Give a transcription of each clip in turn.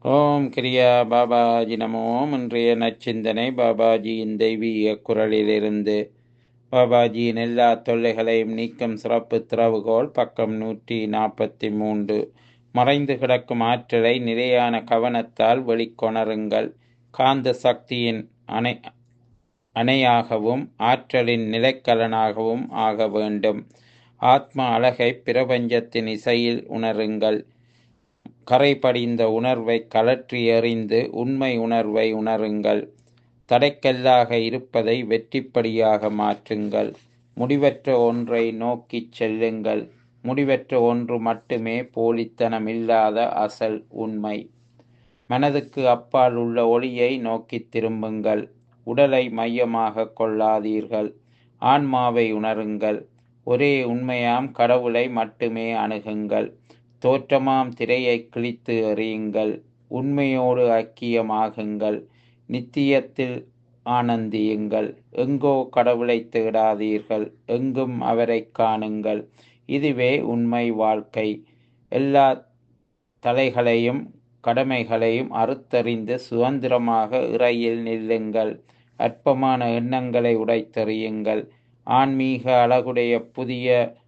ஓம் கிரியா பாபாஜி நமோம் இன்றைய நச்சிந்தனை பாபாஜியின் தெய்வீக குரலிலிருந்து பாபாஜியின் எல்லா தொல்லைகளையும் நீக்கும் சிறப்பு திறவுகோல் பக்கம் நூற்றி நாற்பத்தி மூன்று மறைந்து கிடக்கும் ஆற்றலை நிலையான கவனத்தால் வெளிக்கொணருங்கள் காந்த சக்தியின் அணை அணையாகவும் ஆற்றலின் நிலைக்கலனாகவும் ஆக வேண்டும் ஆத்ம அழகை பிரபஞ்சத்தின் இசையில் உணருங்கள் கரை படிந்த உணர்வை கலற்றி எறிந்து உண்மை உணர்வை உணருங்கள் தடைக்கல்லாக இருப்பதை வெற்றிப்படியாக மாற்றுங்கள் முடிவற்ற ஒன்றை நோக்கிச் செல்லுங்கள் முடிவற்ற ஒன்று மட்டுமே போலித்தனம் இல்லாத அசல் உண்மை மனதுக்கு அப்பால் உள்ள ஒளியை நோக்கி திரும்புங்கள் உடலை மையமாக கொள்ளாதீர்கள் ஆன்மாவை உணருங்கள் ஒரே உண்மையாம் கடவுளை மட்டுமே அணுகுங்கள் தோற்றமாம் திரையை கிழித்து எறியுங்கள் உண்மையோடு ஐக்கியமாகுங்கள் நித்தியத்தில் ஆனந்தியுங்கள் எங்கோ கடவுளை தேடாதீர்கள் எங்கும் அவரை காணுங்கள் இதுவே உண்மை வாழ்க்கை எல்லா தலைகளையும் கடமைகளையும் அறுத்தறிந்து சுதந்திரமாக இறையில் நில்லுங்கள் அற்பமான எண்ணங்களை உடைத்தெறியுங்கள் ஆன்மீக அழகுடைய புதிய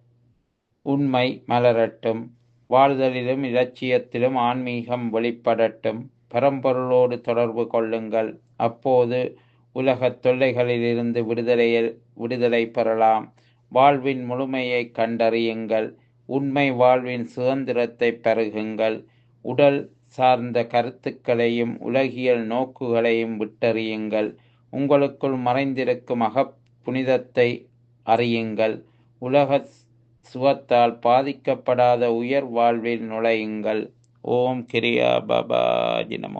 உண்மை மலரட்டும் வாழ்தலிலும் இலட்சியத்திலும் ஆன்மீகம் வெளிப்படட்டும் பரம்பொருளோடு தொடர்பு கொள்ளுங்கள் அப்போது உலகத் தொல்லைகளிலிருந்து விடுதலையில் விடுதலை பெறலாம் வாழ்வின் முழுமையை கண்டறியுங்கள் உண்மை வாழ்வின் சுதந்திரத்தை பருகுங்கள் உடல் சார்ந்த கருத்துக்களையும் உலகியல் நோக்குகளையும் விட்டறியுங்கள் உங்களுக்குள் மறைந்திருக்கும் அக புனிதத்தை அறியுங்கள் உலக சுகத்தால் பாதிக்கப்படாத உயர் வாழ்வில் நுழையுங்கள் ஓம் கிரியா பாபாஜி நமோ